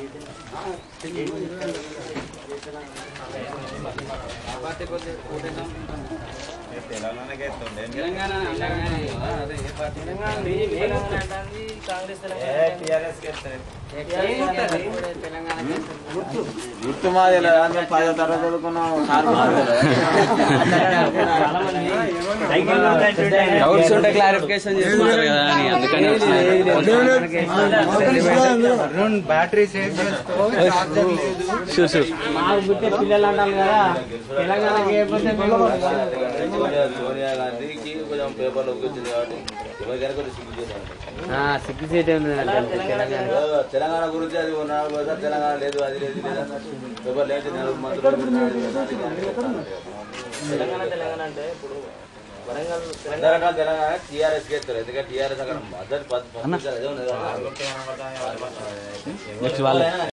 తెలంగాణకి ఎత్తుండే తెలంగాణ అన్నగానే కదా, అదే ఏ పార్టీ తెలంగాణ ఉంది, తెలంగాణ అంటాంది, కాంగ్రెస్ తెలంగాణ అంటాంది. టీఆర్ఎస్ కి ఎత్తుంది తెలంగాణ గుర్తు మాది లేదా పదో తరగతి చదువుకున్నాం సార్ మాది డౌట్స్ ఉంటే క్లారిఫికేషన్ చేసుకుంటారు కదా అని అందుకని బ్యాటరీ సేవ్ చేసుకో చార్జర్ లేదు షూ షూ మాకు పుట్టే పిల్లలు అంటారు కదా తెలంగాణకి ఏ పోతే మేము సోనియా గాంధీకి కొంచెం పేపర్లో వచ్చింది కాబట్టి ఎవరికైనా కొంచెం సిగ్గు చేశాను సిగ్గు సీట్ ఉంది తెలంగాణ గురించి అది ఉన్నాడు కదా తెలంగాణ లేదు అది లేదు ఇది లేదు అన్నట్టు పేపర్ లేదు నెల మంత్రులు తెలంగాణ తెలంగాణ అంటే ఇప్పుడు వరంగల్ తెలంగాణ తెలంగాణ టీఆర్ఎస్ కి ఎత్తారు ఎందుకంటే టీఆర్ఎస్ అక్కడ మద్దతు పద్ధతి అదే ఉన్నది కదా. నెక్స్ట్ వాళ్ళ